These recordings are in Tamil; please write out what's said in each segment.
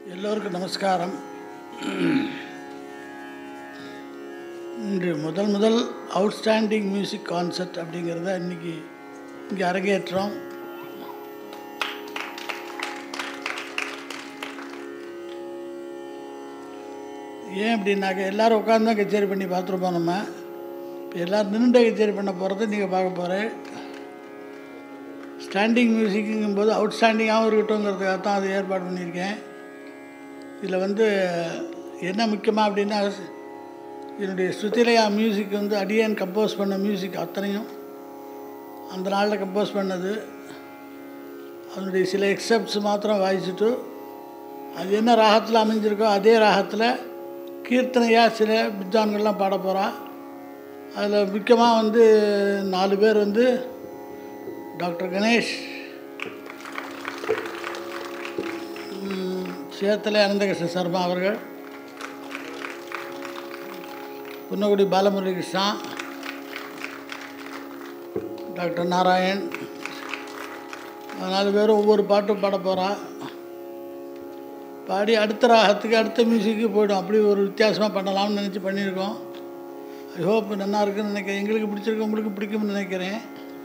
எல்லோருக்கும் நமஸ்காரம் இன்று முதல் முதல் அவுட்ஸ்டாண்டிங் மியூசிக் கான்சர்ட் அப்படிங்கிறத இன்னைக்கு இங்கே அரங்கேற்றோம் ஏன் அப்படின்னாக்க எல்லோரும் உட்காந்து தான் கச்சேரி பண்ணி பார்த்துருப்போம் நம்ம இப்போ எல்லோரும் நின்று கச்சேரி பண்ண போகிறது நீங்கள் பார்க்க போகிறேன் ஸ்டாண்டிங் மியூசிக்குங்கும் போது அவுட்ஸ்டாண்டிங்காகவும் இருக்கட்டும்ங்கிறதுக்காக தான் அது ஏற்பாடு பண்ணியிருக்கேன் இதில் வந்து என்ன முக்கியமாக அப்படின்னா என்னுடைய ஸ்ருதிலயா மியூசிக் வந்து அடியன் கம்போஸ் பண்ண மியூசிக் அத்தனையும் அந்த நாளில் கம்போஸ் பண்ணது அதனுடைய சில எக்ஸப்ட்ஸ் மாத்திரம் வாசிச்சுட்டு அது என்ன ராகத்தில் அமைஞ்சிருக்கோ அதே ராகத்தில் கீர்த்தனையாக சில வித்வான்கள்லாம் பாட போகிறா அதில் முக்கியமாக வந்து நாலு பேர் வந்து டாக்டர் கணேஷ் ம், சேத்தலை அனந்தகிருஷ்ண சர்மா அவர்கள் புன்னகுடி பாலமுரளி கிருஷ்ணா டாக்டர் நாராயண் நாலு பேரும் ஒவ்வொரு பாட்டும் பாட போகிறா பாடி அடுத்த ராகத்துக்கு அடுத்த மியூசிக்கு போய்டும் அப்படி ஒரு வித்தியாசமாக பண்ணலாம்னு நினச்சி பண்ணியிருக்கோம் ஐ ஹோப் நல்லா இருக்குன்னு நினைக்கிறேன் எங்களுக்கு பிடிச்சிருக்கு உங்களுக்கு பிடிக்கும்னு நினைக்கிறேன்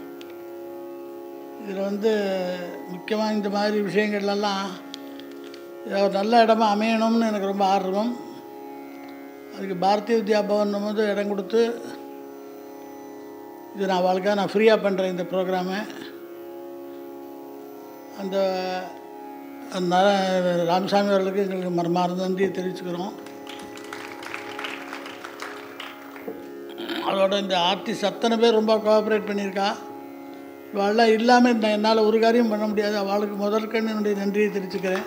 இதில் வந்து முக்கியமாக இந்த மாதிரி விஷயங்கள்லாம் ஒரு நல்ல இடமா அமையணும்னு எனக்கு ரொம்ப ஆர்வம் அதுக்கு பாரதிய வித்யா பவன் போது இடம் கொடுத்து இது நான் அவளுக்காக நான் ஃப்ரீயாக பண்ணுறேன் இந்த ப்ரோக்ராமை அந்த அந்த ராமசாமி அவர்களுக்கு எங்களுக்கு மரமார்ந்த நன்றியை தெரிவிச்சுக்கிறோம் அதோட இந்த ஆர்டிஸ்ட் அத்தனை பேர் ரொம்ப கோஆப்ரேட் பண்ணியிருக்கா இவாளெல்லாம் இல்லாமல் நான் என்னால் ஒரு காரியம் பண்ண முடியாது அவளுக்கு முதற்கண் என்னுடைய நன்றியை தெரிவிச்சுக்கிறேன்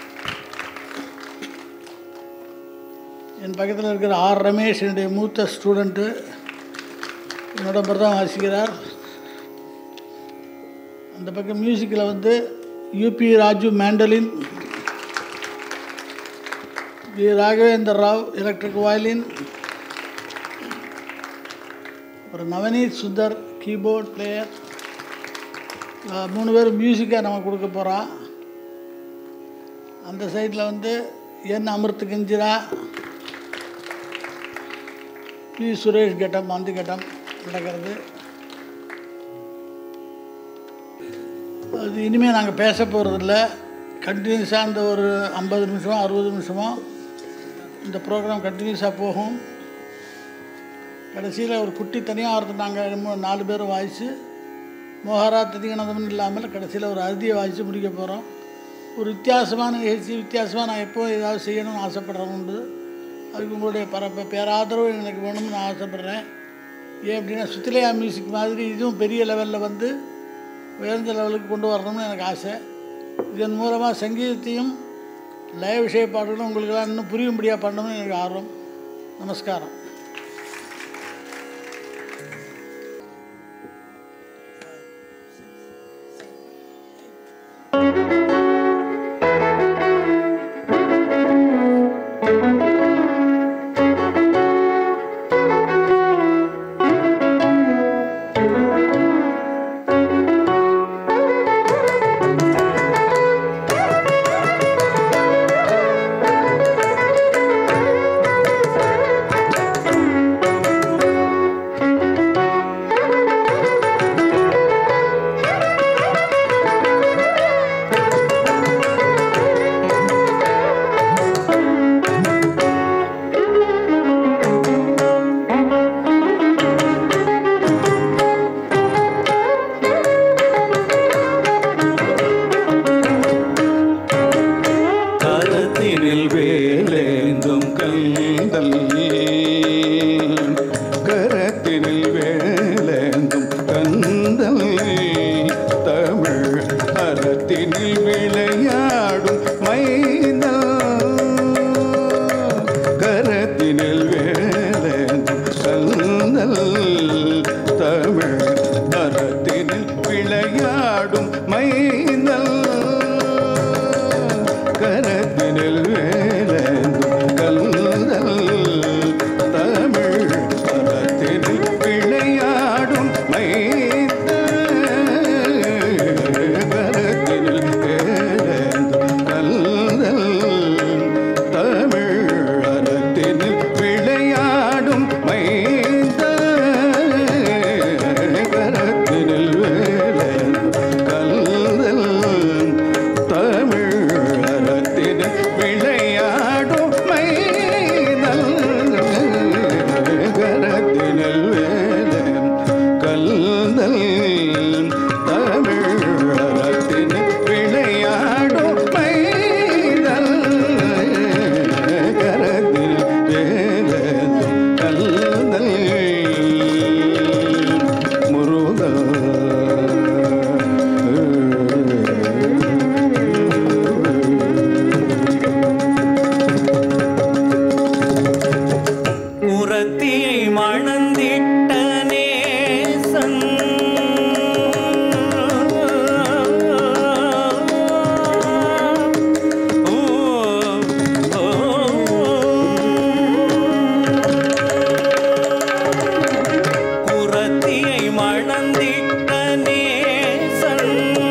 என் பக்கத்தில் இருக்கிற ஆர் ரமேஷ் என்னுடைய மூத்த ஸ்டூடெண்ட்டு என்னோட தான் வாசிக்கிறார் அந்த பக்கம் மியூசிக்கில் வந்து U P Raju mandolin V Raghavendar Rao electric violin அப்புறம் நவநீத் சுந்தர் கீபோர்ட் பிளேயர் மூணு பேர் மியூசிக்காக நம்ம கொடுக்க போகிறா அந்த சைடில் வந்து என் அமிர்த் கஞ்சிரா பி சுரேஷ் கட்டம் அந்த கட்டம் நடக்கிறது அது இனிமேல் நாங்கள் பேச போகிறதில்ல கண்டினியூஸாக அந்த ஒரு ஐம்பது நிமிஷமோ அறுபது நிமிஷமோ இந்த ப்ரோக்ராம் கண்டினியூஸாக போகும் கடைசியில் ஒரு குட்டி தனியாக ஒருத்தர் நாங்கள் மூ நாலு பேரும் வாய்ச்சி மோகரா திதிகணதம்னு இல்லாமல் கடைசியில் ஒரு அறுதியை வாய்ச்சி முடிக்க போகிறோம் ஒரு வித்தியாசமான நிகழ்ச்சி வித்தியாசமாக நான் எப்போ ஏதாவது செய்யணும்னு ஆசைப்படுறேன் உண்டு அதுக்கு உங்களுடைய பரப்ப பேராதரவு எனக்கு வேணும்னு நான் ஆசைப்பட்றேன் ஏன் அப்படின்னா சுத்திலையா மியூசிக் மாதிரி இதுவும் பெரிய லெவலில் வந்து உயர்ந்த லெவலுக்கு கொண்டு வரணும்னு எனக்கு ஆசை இதன் மூலமாக சங்கீதத்தையும் லய விஷய பாடலும் உங்களுக்கெல்லாம் இன்னும் புரியும்படியாக பண்ணணும்னு எனக்கு ஆர்வம் நமஸ்காரம் Thank குரத்தியை மணந்திட்ட நேசன் ஓ, ஓ, குரத்தியை மணந்திட்ட நேசன்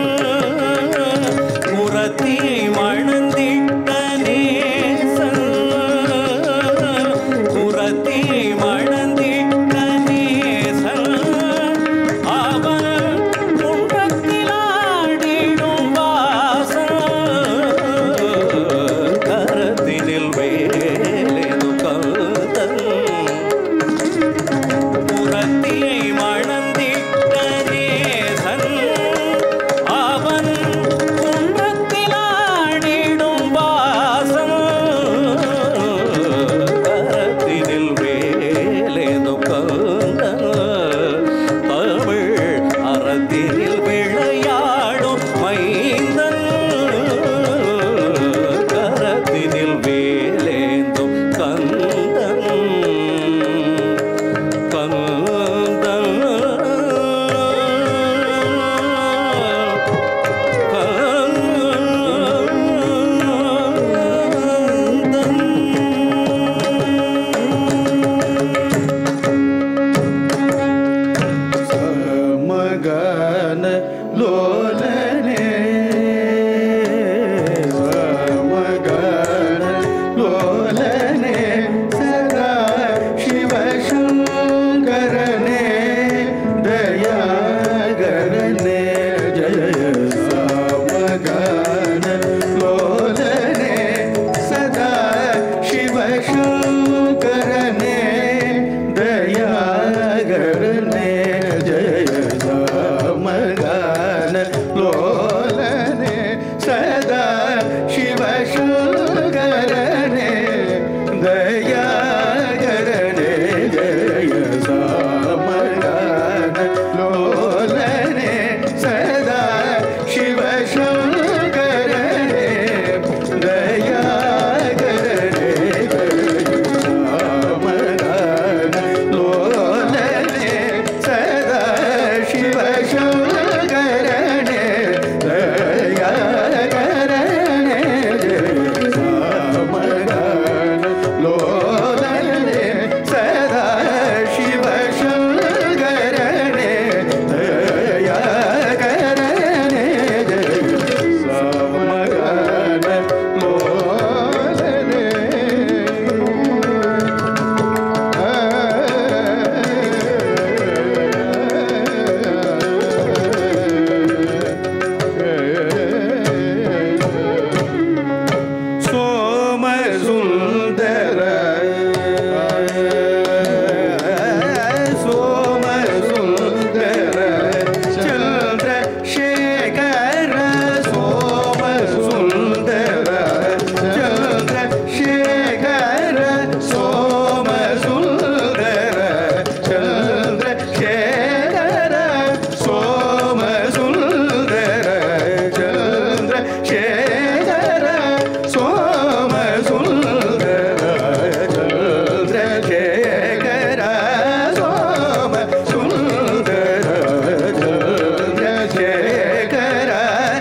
குரத்தியை மணந்திட்ட நேசன் குரத்தியை மணந்திட்ட நேசன் அவன் குன்றத்திலாடிடும் வாசன் கரத்தினில் வேலேது கந்தன் புறத்தியை மணந்திட்ட நேசன் அவன் குன்றத்திலாடிடும் வாசன் கரத்தினில் வேலேது கந்தன் தமிழ் அறத்தினில் விளையாடும் மைந்தன் கரத்தினில் வேலேந்தும் கந்தன் கந்தன் மகன லோலனே மகன லோலனே சதா சிவசங்கரனே தயாகரனே ஜய மகன லோலனே சதா சிவசங்கரனே தயாகரனே ஜய மகன லோலனே சதா சிவசங்கரனே தயாகரனே ஜய சாமகான லோலனே சதா சிவசங்கரனே தயாகரனே சாமகான லோலனே சதா சிவசங்கரனே தயாகரனே சாமகான லோலனே சதா சிவசங்கரனே தயாகரனே சாமகான லோலனே சோம சுந்தர சோம சுந்தர சந்திர சேகர சோம சுந்தர சந்திர சேகர சோம சுந்தர சந்திர சேகர சோம சுந்தர சந்திர சேகர சோம சுந்தர சந்திர சேகர சோம சுந்தர சந்திர சேகர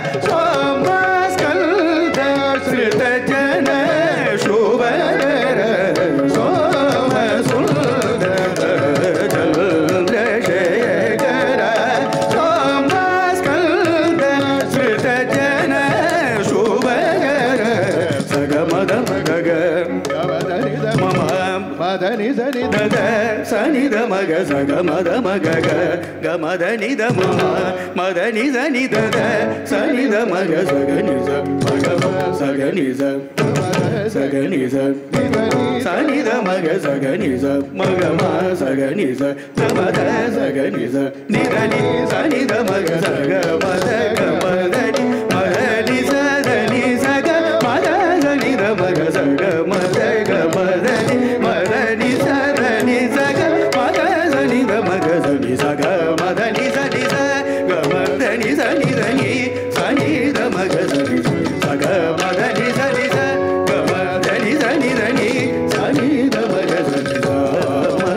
சோமஸ்கந்த ஸ்ருத ஜன சுபர சோம சுந்தர சந்திர சேகர சோமஸ்கந்த ஸ்ருத ஜன சுபர சகமத மகக மம மதனி சனி தத சனி த மக சக மத மக க க மத நி த மம மத நி சனி தத சனி த மக சக நி ச மக ம சக நி ச சக நி ச சனி த மக சக நி ச மக ம சக நி ச த மத சக நி ச நி த நி சனி த மக சக மத க மத நி மத நி ச த நி சக மத சனி த மக சக மத க மத நி மத நி ச த நி சக மத சனி த மக சனி சக மத நி ச நி ச க மத நி ச நி த நி சனி த மக சனி சக மத நி ச நி ச க மத நி ச நி த நி சனி த மக சனி ச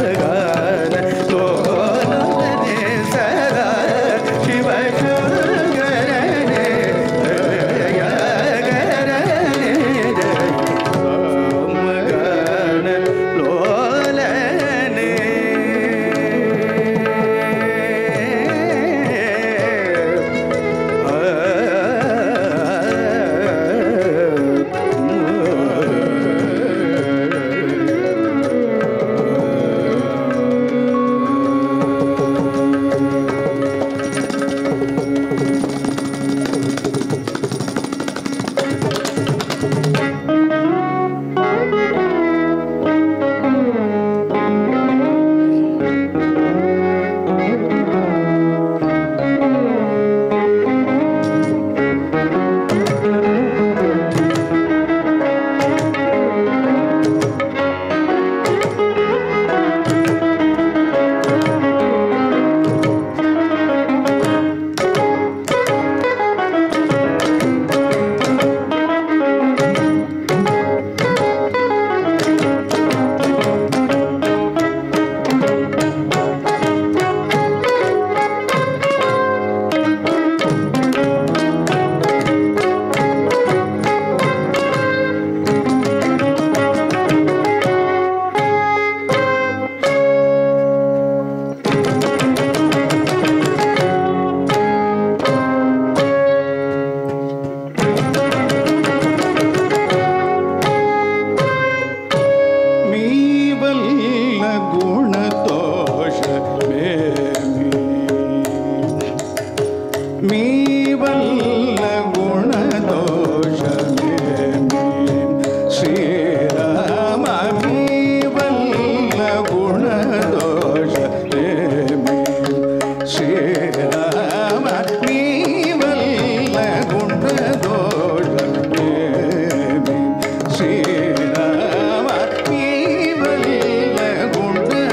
ಗುಣದೋಷ ಮೇಮಿ ಮೀವಲ್ಲ ಗುಣದೋಷ ಮೇಮಿ ಶ್ರೀರಾಮ ಮೀವಲ್ಲ ಗುಣದೋಷ ಮೇಮಿ ಶ್ರೀರಾಮ ನೀವಲ್ಲ ಗುಣದೋಷ ಮೇಮಿ ಶ್ರೀರಾಮ ನೀವಲ್ಲ ಗುಣದೋಷ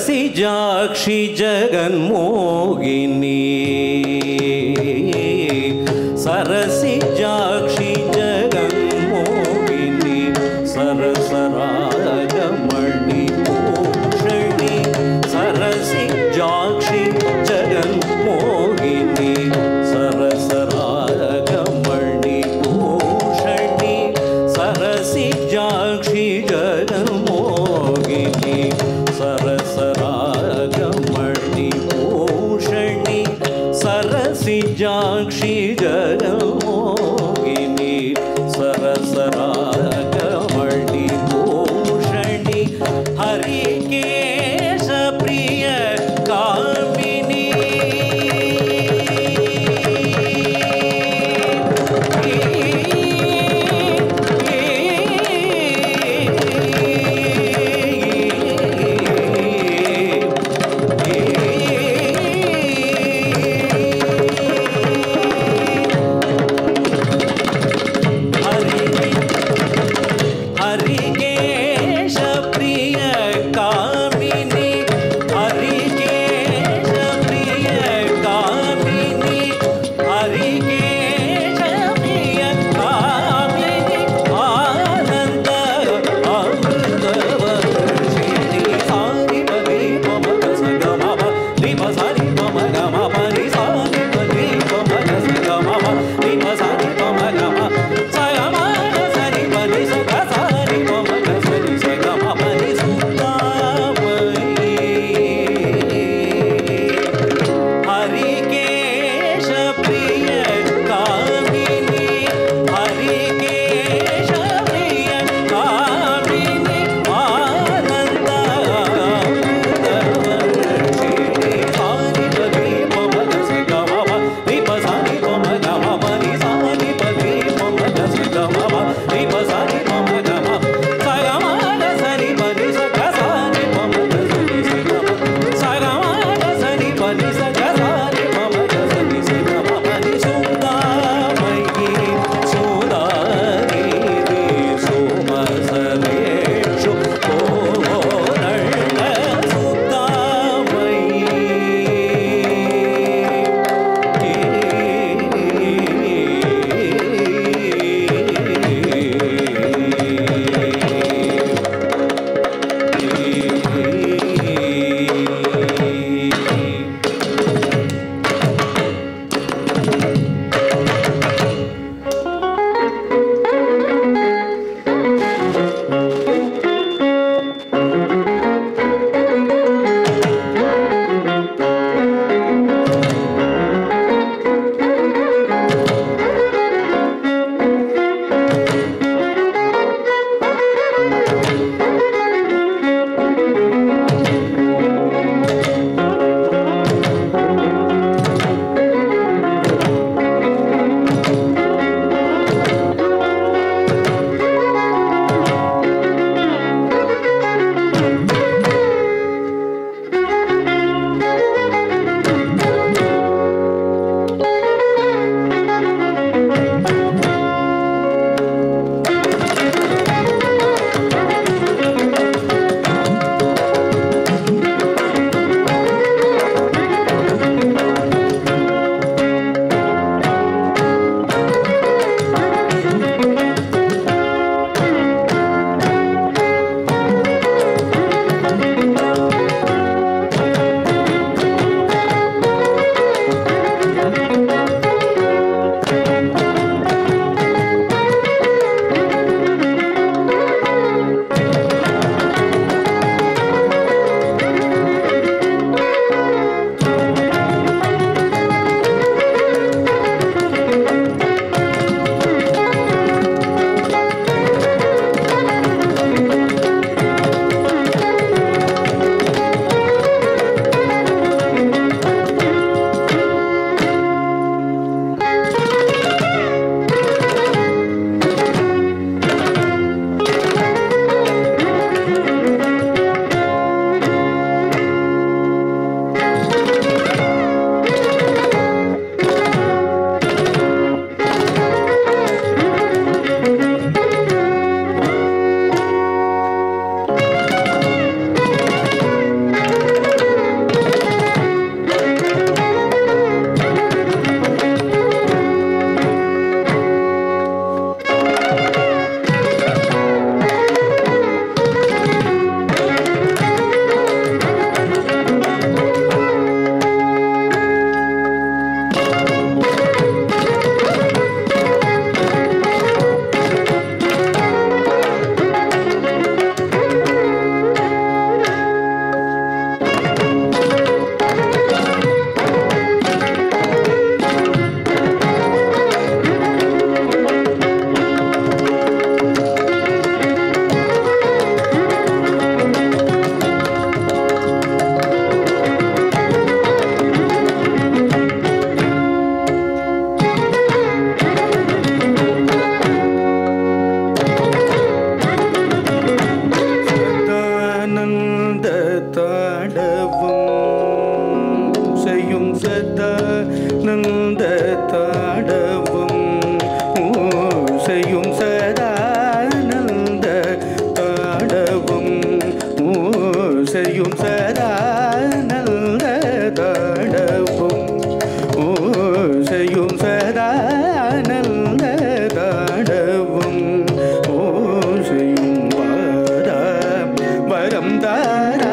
सरसिजाक्षि जगन्मोगिनी सरसिजाक्षि जगन्मोगिनी सरसरागमणि भूषणि सरसिजाक्षि जगन्मोगिनी सरसरागमणि भूषणि सरसिजाक्षि जगन्मोगिनी सरसरागमणि भूषणि सरसिजाक्षि जगन्मोगिनी सरसरागमणि भूषणि हरिकेश प्रिय कामिनी சதா நந்த தாடவும் ஓசையும் சதா நந்த தாடவும் ஓசையும் சதா நந்த தாடவும் ஓசையும் சதா நல்ல தாடவும் ஓசையும் வாதா வரம் தாரா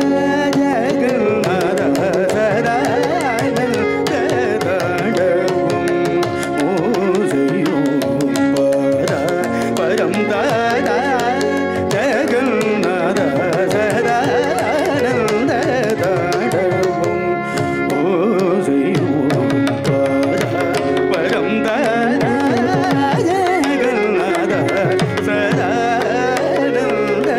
ஜெகநாத சதா நல்ல தாடவும் ஓசையும் வாதா வரம் தாரா ஜெகநாத சதா நல்ல தாடவும் ஓசையும் பாரா பரம் தாரா ஜெகநாத சதா நல்ல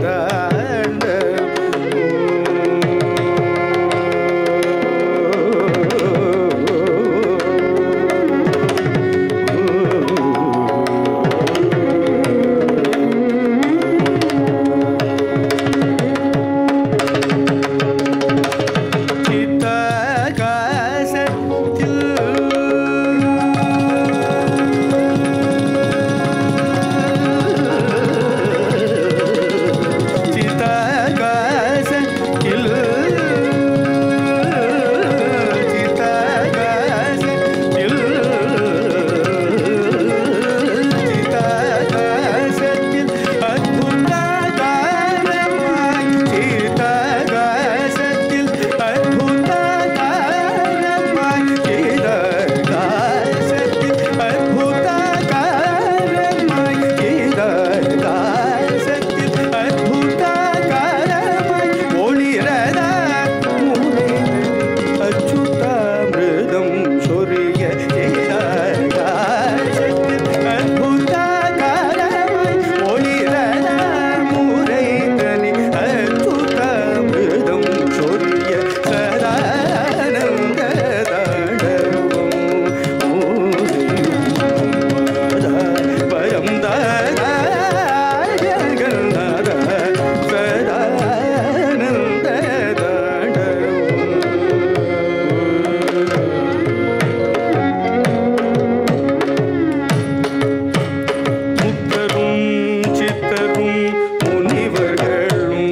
அச்சுதாமிருதம் சொரிய அற்புதகாரமாய் ஒளிரத முறை தனி அச்சுதாமிருதம் சொரிய சதானந்த தாண்டவம் பயம் தாரா ஜெகநாத சதானந்த தாண்டவம் முத்தரும் சித்தரும் முனிவர்களும்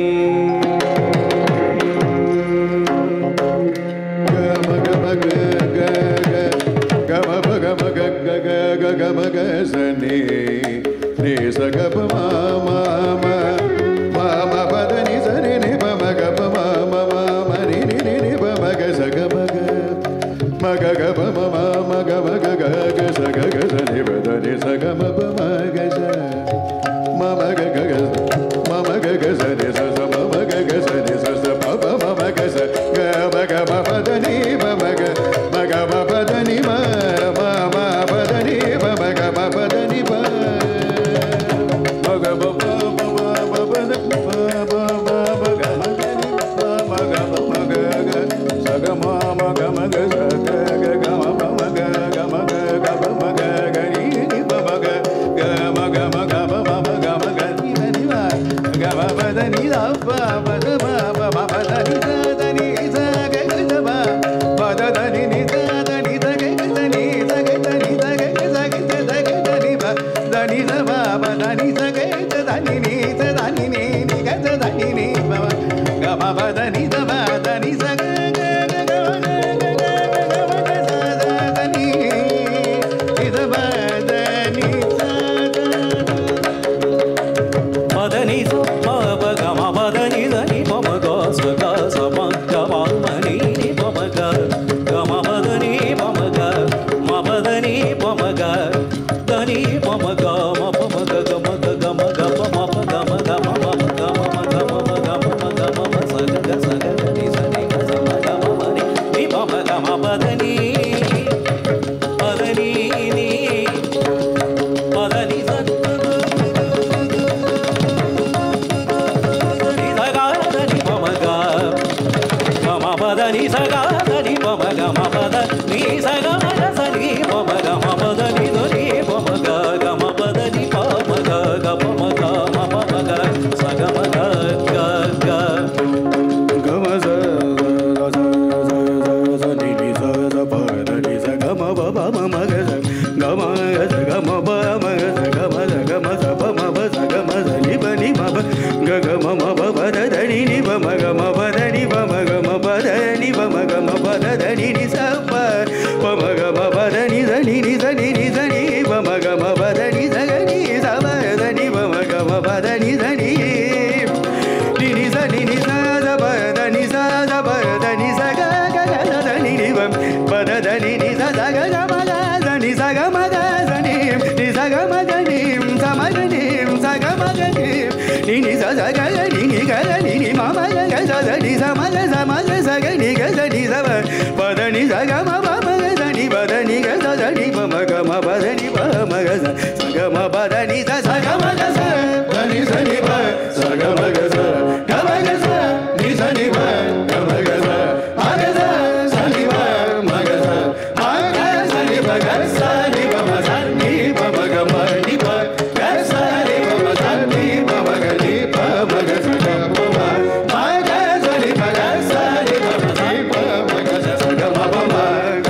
మగ గ మమ మగ మగ గ గ స గ గ స ని ప ద ని స గ మ ప మ గ స మమ గ గ గ మమ గ గ స ని స స మమ గ గ స ని స స ప ప మమ గ స గ మ గ మ ప ద ని మ మ గ మ గ మ ప ద ని మ మ మ ప ద ని మ మ గ మ ప ద ని ప మ గ మ ప మ మ మ ప ద మ మ మ మ గ మ గ ని మ మ గ మ మ గ గ స గ మ మ గ మ గ స గ గ గ మ ప మ గ గ మ గ గ ప మ గ గ ని ని ప మ గ గ మ గ మ గ ప మ మ గ మ గ ని ద ని మ గ మ ప ద ని ద ప మ ద మ ప మ ప ద ని ద ద ని స గ గ ద మ ప ద ద ని ని ద ద ని ద గ గ ద ని ద గ ద ని ద గ గ ద గ ద ద గ ద ని మ ద ని ద మ ప ద ని ద గ ద ద ని ని ద ద ని ని ని గ ద ద ని ని మ మ గ మ ప ద ని ద మ ద ని స గ గ గ గ మ గ గ గ గ మ గ స ద ద ని ని ద మ ద ని స ద பதனி பப கம பதனி தனி பம க ச க ச ம க ம ம நீ நி பம க கம பதனி பம க ம பதனி பம க தனி பம க ம பம க க ம க க ம க ப ம ப க ம க ம ம ம க ம ம க ம ம க ம ம க ம ம ச க க ச க க நி ச நி க ச ம க ம ம நி நி பம க ம பதனி பதனி நீ பதனி ச சகாதனி பமக கமபதனி சகாதனி பமக மபத நீ சகமத சனி பமக மபதனி துனி பமக கமபதனி பமக கமமக மபமக சகமக க க க ம ச த த ச ச ச ச நி நி பதனி சகம பமக சனி பதனி கச சனி பமக ம பதனி பமக ச சகம பதனி ச சகம கச దని సని ప సగమ గస கம கச ని సని ప గమ గస மகச సని ప మగస மக சனி பக சனி பம சனி பமக மணி ப கச நி பம சனி பமக நி பமக சகம மக சனி பக சனி பம சனி பமக சகம பம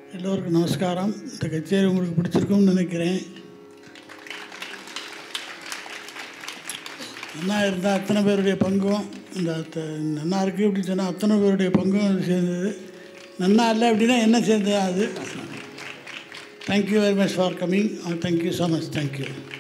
எல்லோருக்கும் நமஸ்காரம் இந்த கச்சேரி உங்களுக்கு பிடிச்சிருக்கும்னு நினைக்கிறேன் நன்னா இருந்தால் அத்தனை பேருடைய பங்கும் இந்த அத்த- நன்னா இருக்குது அப்படின்னு சொன்னால் அத்தனை பேருடைய பங்கும் அது சேர்ந்தது நன்னா இல்லை அப்படின்னா என்ன சேர்ந்தது அது thank you very much for coming thank you so much thank you